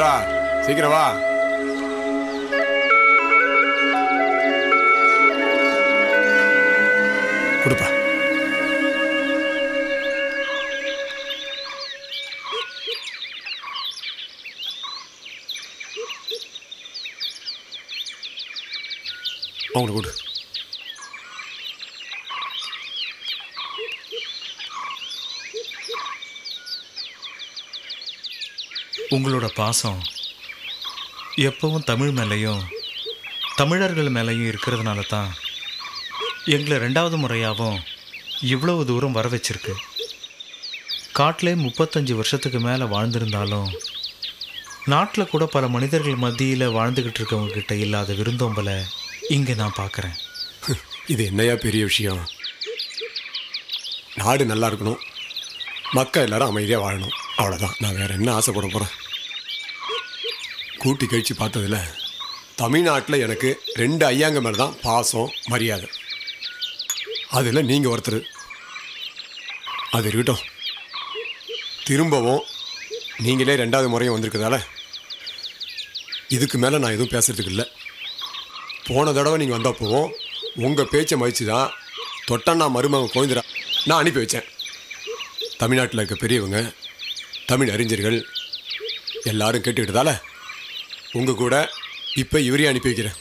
சுந்தரா சீக்கிரம் வா கொடுப்பா அவங்களுக்கு கொடு உங்களோட பாசம் எப்பவும் தமிழ் மேலேயும் தமிழர்கள் மேலேயும் இருக்கிறதுனால தான் எங்களை ரெண்டாவது முறையாகவும் இவ்வளவு தூரம் வர வச்சிருக்கு காட்டிலே முப்பத்தஞ்சு வருஷத்துக்கு மேலே வாழ்ந்திருந்தாலும் நாட்டில் கூட பல மனிதர்கள் மத்தியில் வாழ்ந்துக்கிட்டு இருக்கவங்க கிட்ட இல்லாத விருந்தோம்பலை இங்கே நான் பார்க்குறேன் இது என்னையா பெரிய விஷயம் நாடு நல்லா இருக்கணும் மக்கள் எல்லாரும் அமைதியாக வாழணும் அவ்வளோதான் நான் வேற என்ன ஆசைப்பட போகிறேன் கூட்டி கழிச்சு பார்த்ததுல தமிழ்நாட்டில் எனக்கு ரெண்டு ஐயாங்க மேலே தான் பாசம் மரியாதை அதில் நீங்கள் ஒருத்தர் அது இருக்கட்டும் திரும்பவும் நீங்களே ரெண்டாவது முறையும் வந்திருக்கதால இதுக்கு மேலே நான் எதுவும் பேசுறதுக்கு இல்லை போன தடவை நீங்கள் வந்தப்போவும் உங்கள் பேச்சை மதித்து தான் தொட்டண்ணா மருமகன் கோவிந்தரா நான் அனுப்பி வச்சேன் தமிழ்நாட்டில் இருக்க பெரியவங்க தமிழ் அறிஞர்கள் எல்லாரும் கேட்டுக்கிட்டதால உங்கள் கூட இப்போ இவரையும் அனுப்பி வைக்கிறேன்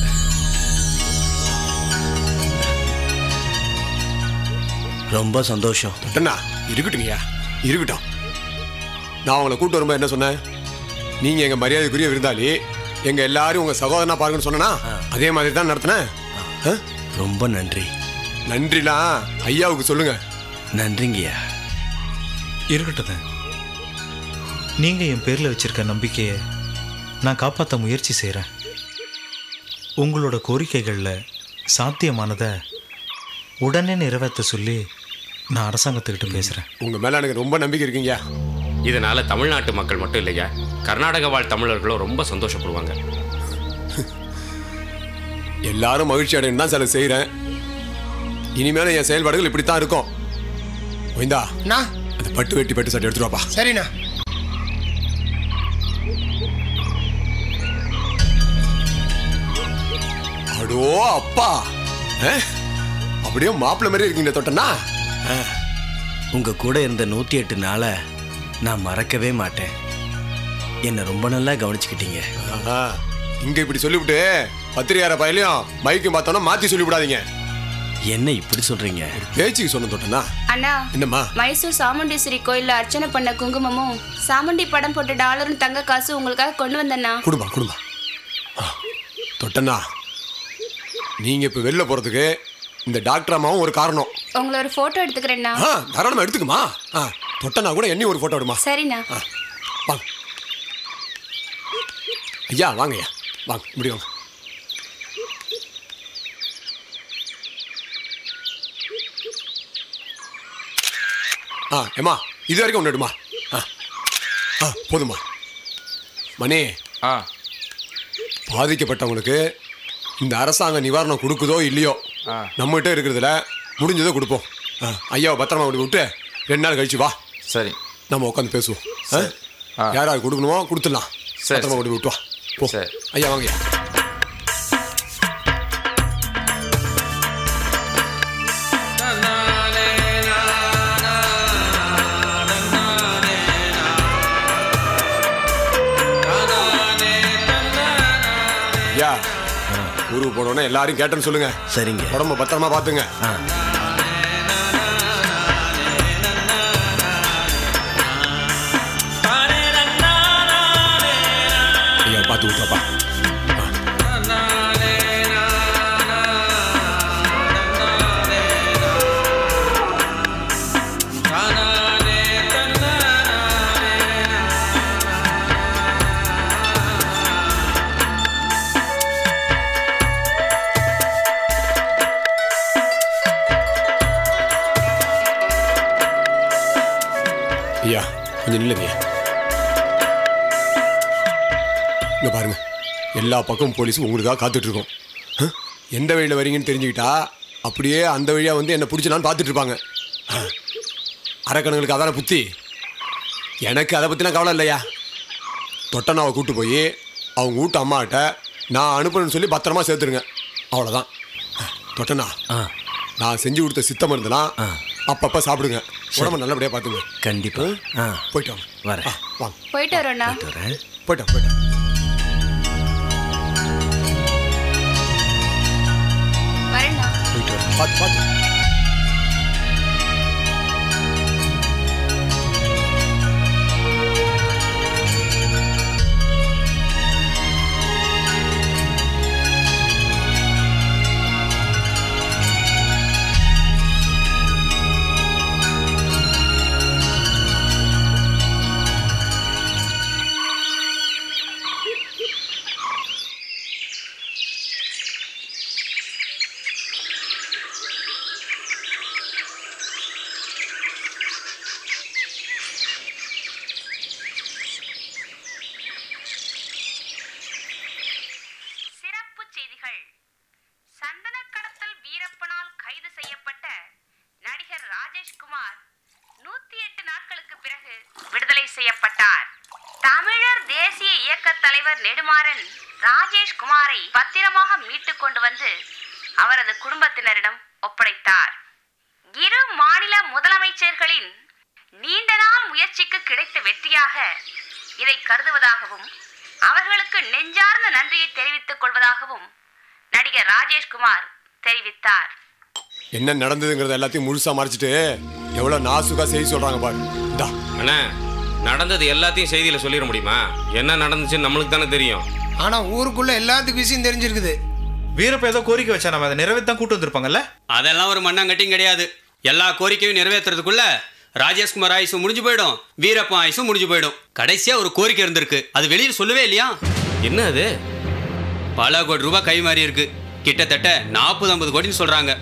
ரொம்ப சந்தோஷம் தொட்டண்ணா இருக்கட்டுங்கய்யா இருக்கட்டும் நான் உங்களை கூட்டு வரும்போது என்ன சொன்னேன் நீங்கள் எங்கள் மரியாதைக்குரிய விருந்தாளி எங்கள் எல்லாரும் உங்கள் சகோதரனா பாருங்கன்னு சொன்னேனா அதே மாதிரி தான் நடத்தினேன் ஆ? ரொம்ப நன்றி நன்றிலாம் ஐயாவுக்கு சொல்லுங்கள் நன்றிங்கய்யா இருக்கட்டும் நீங்கள் என் பேரில் வச்சிருக்க நம்பிக்கையை நான் காப்பாற்ற முயற்சி செய்கிறேன் உங்களோட கோரிக்கைகளில் சாத்தியமானதை உடனே நிறைவேற்ற சொல்லி நான் அரசாங்கத்துக்கிட்ட பேசுகிறேன் உங்கள் மேலே எனக்கு ரொம்ப நம்பிக்கை இருக்குங்கய்யா இதனால தமிழ்நாட்டு மக்கள் மட்டும் இல்லையா கர்நாடக வாழ் தமிழர்களும் ரொம்ப சந்தோஷப்படுவாங்க எல்லாரும் மகிழ்ச்சி அடையணும் தான் சில செய்கிறேன் இனிமேலும் என் செயல்பாடுகள் இப்படி தான் இருக்கும் ஓய்ந்தா அண்ணா அந்த பட்டு வெட்டி பட்டு சட்டை எடுத்துட்டு வாப்பா சரிண்ணா அடோ அப்பா ஆ? அப்படியே மாப்பிள்ளை மாதிரி இருக்கீங்க தொட்டனா உங்க கூட இருந்த நூற்றி எட்டு நாளை நான் மறக்கவே மாட்டேன் என்னை ரொம்ப நல்லா கவனிச்சுக்கிட்டீங்க இங்க இப்படி சொல்லிவிட்டு பத்திரிகார பயிலையும் மைக்கும் பார்த்தோன்னா மாத்தி சொல்லிவிடாதீங்க என்ன இப்படி சொல்றீங்க பேச்சுக்கு சொன்ன தொட்டனா அண்ணா என்னம்மா மைசூர் சாமுண்டீஸ்வரி கோயில்ல அர்ச்சனை பண்ண குங்குமமும் சாமுண்டி படம் போட்ட டாலரும் தங்க காசு உங்களுக்காக கொண்டு வந்தேண்ணா குடும்பா குடும்பா தொட்டனா நீங்க இப்ப வெளில போறதுக்கு இந்த டாக்டர் அம்மாவும் ஒரு காரணம் உங்களை ஒரு போட்டோ எடுத்துக்கிறேண்ணா ஆ தாராளமா எடுத்துக்குமா ஆ தொட்டனா கூட என்னையும் ஒரு போட்டோ எடுமா சரிண்ணா ஆ வாங்க ஐயா வாங்க ஐயா வாங்க இப்படி வாங்க ஆ ஏம்மா இது வரைக்கும் ஒன்று எடுமா ஆ ஆ போதுமா மணி ஆ பாதிக்கப்பட்டவங்களுக்கு இந்த அரசாங்கம் நிவாரணம் கொடுக்குதோ இல்லையோ ஆ. நம்மகிட்ட இருக்கிறதுல முடிஞ்சதோ கொடுப்போம் ஆ, ஐயாவை பத்திரமா கொண்டு விட்டு ரெண்டு நாள் கழிச்சு வா சரி நம்ம உட்காந்து பேசுவோம் ஆ? ஆ. யார் யார் கொடுக்கணுமோ கொடுத்துடலாம் சரி, பத்திரமா சரி. கொண்டு போய் விட்டு வா போ சரி. ஐயா வாங்க ஐயா ஐயா ஊருக்கு போனோன்னே எல்லாரும் கேட்டேன்னு சொல்லுங்க சரிங்க உடம்ப பத்திரமா பார்த்துங்க ஆ ஐயா பார்த்து விட்டுவாப்பா ஐயா கொஞ்சம் நில்லுங்க ஐயா இங்க பாருங்க எல்லா பக்கமும் போலீஸ் உங்களுக்காக காத்துட்டு இருக்கோம் ஆ? எந்த வழியில் வரீங்கன்னு தெரிஞ்சுக்கிட்டா அப்படியே அந்த வழியாக வந்து என்னை பிடிச்சலான்னு பார்த்துட்டு இருப்பாங்க ஆ. அரக்கணுங்களுக்கு அதான புத்தி எனக்கு அதை பற்றினா கவலை இல்லையா தொட்டனாவை கூட்டு போய் அவங்க வீட்டு அம்மாட்ட நான் அனுப்புறேன்னு சொல்லி பத்திரமா சேர்த்துருங்க அவ்வளோதான் தொட்டனா ஆ நான் செஞ்சு கொடுத்த சித்த மருந்துலாம் அப்பப்போ சாப்பிடுங்க உடம்பு நல்லபடியாக பார்த்துங்க கண்டிப்பா ஆ போயிட்டு வாங்க வரேன். ஆ, வாங்க போயிட்டு வரோண்ணா வரேன் போயிட்டோம் போயிட்டோம் வரேண்ணா போயிட்டு வரேன் பார்த்து பார்த்து சிறப்பு செய்திகள் சந்தன கடத்தல் வீரப்பனால் கைது செய்யப்பட்ட நடிகர் ராஜேஷ்குமார் நூத்தி எட்டு நாட்களுக்கு பிறகு விடுதலை செய்யப்பட்டார் தமிழர் தேசிய இயக்க தலைவர் நெடுமாறன் ராஜேஷ்குமாரை பத்திரமாக மீட்டுக் கொண்டு வந்து அவரது குடும்பத்தினரிடம் ஒப்படைத்தார் இரு மாநில முதலமைச்சர்களின் நீண்ட நாள் முயற்சிக்கு கிடைத்த வெற்றியாக இதை கருதுவதாகவும் அவர்களுக்கு நெஞ்சார்ந்த நன்றியை தெரிவித்துக் கொள்வதாகவும் நடிகர் ராஜேஷ்குமார் தெரிவித்தார் என்ன நடந்ததுங்கிறத எல்லாத்தையும் முழுசாக மறைச்சிட்டு எவ்வளோ நாசுக்காக செய்தி சொல்கிறாங்க பாரு இந்தா அண்ணா நடந்தது எல்லாத்தையும் செய்தியில் சொல்லிட முடியுமா என்ன நடந்துச்சுன்னு நம்மளுக்கு தானே தெரியும் ஆனா ஊருக்குள்ள எல்லாத்துக்கும் விஷயம் தெரிஞ்சிருக்குது வீரப்ப ஏதோ கோரிக்கை வச்சா நம்ம அதை நிறைவேற்றான் கூட்டு வந்திருப்பாங்கல்ல அதெல்லாம் ஒரு மண்ணாங்கட்டியும் கிடையாது எல்லா கோரிக்கையும் நிறைவேற்றுறதுக்குள்ள ராஜேஷ்குமார் ஆயுசு முடிஞ்சு போயிடும் வீரப்பன் ஆயுசு முடிஞ்சு போயிடும் கடைசியா ஒரு கோரிக்கை இருந்திருக்கு அது வெளியில் சொல்லவே இல்லையா என்ன அது பல கோடி ரூபாய் கை மாறி இருக்கு கிட்டத்தட்ட நாற்பது ஐம்பது கோடின்னு சொல்றாங்க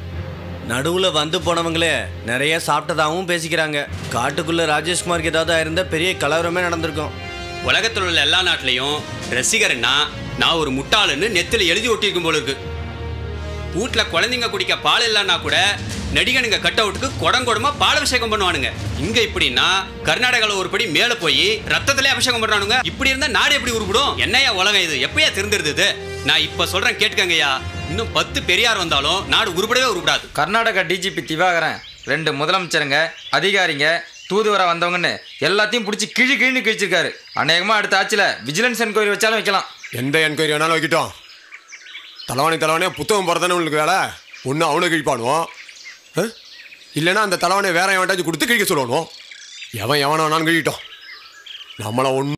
நடுவில் வந்து போனவங்களே நிறைய சாப்பிட்டதாகவும் பேசிக்கிறாங்க காட்டுக்குள்ள ராஜேஷ்குமாருக்கு ஏதாவது ஆயிருந்தா பெரிய கலவரமே நடந்திருக்கும் உலகத்தில் உள்ள எல்லா நாட்டிலையும் ரசிகர்னா நான் ஒரு முட்டாளுன்னு நெத்தில எழுதி ஒட்டியிருக்கும் போல இருக்கு வீட்டில் குழந்தைங்க குடிக்க பால் இல்லைன்னா கூட நடிகனுங்க கட் அவுட்டுக்கு குடங்குடமா பால் அபிஷேகம் பண்ணுவானுங்க இங்க இப்படின்னா கர்நாடகாவில் ஒரு படி மேலே போய் ரத்தத்திலே அபிஷேகம் பண்றானுங்க இப்படி இருந்தா நாடு எப்படி உருப்பிடும் என்னையா உலகம் இது எப்பயா தெரிஞ்சிருது இது நான் இப்ப சொல்றேன் கேட்டுக்கங்கய்யா இன்னும் பத்து பெரியார் வந்தாலும் நாடு உருப்படவே உருப்படாது கர்நாடகா டிஜிபி திவாகரன் ரெண்டு முதலமைச்சருங்க அதிகாரிங்க தூதுவரா வந்தவங்கன்னு எல்லாத்தையும் பிடிச்சி கிழி கிழின்னு கிழிச்சிருக்காரு அநேகமாக அடுத்த ஆட்சியில் விஜிலன்ஸ் என்கொயரி வச்சாலும் வைக்கலாம் எந்த என்கொயரி வேணாலும் வைக்கட்டும் தலைவாணி தலைவாணியாக புத்தகம் போகிறதானே உங்களுக்கு வேலை ஒன்று அவனை கிழிப்பானுவோம் ஆ? இல்லைன்னா அந்த தலைவாணியை வேற எவன்ட்டாச்சும் கொடுத்து கிழிக்க சொல்லணும் எவன் எவனை வேணாலும் கிழிட்டோம் நம்மளை ஒன்றும்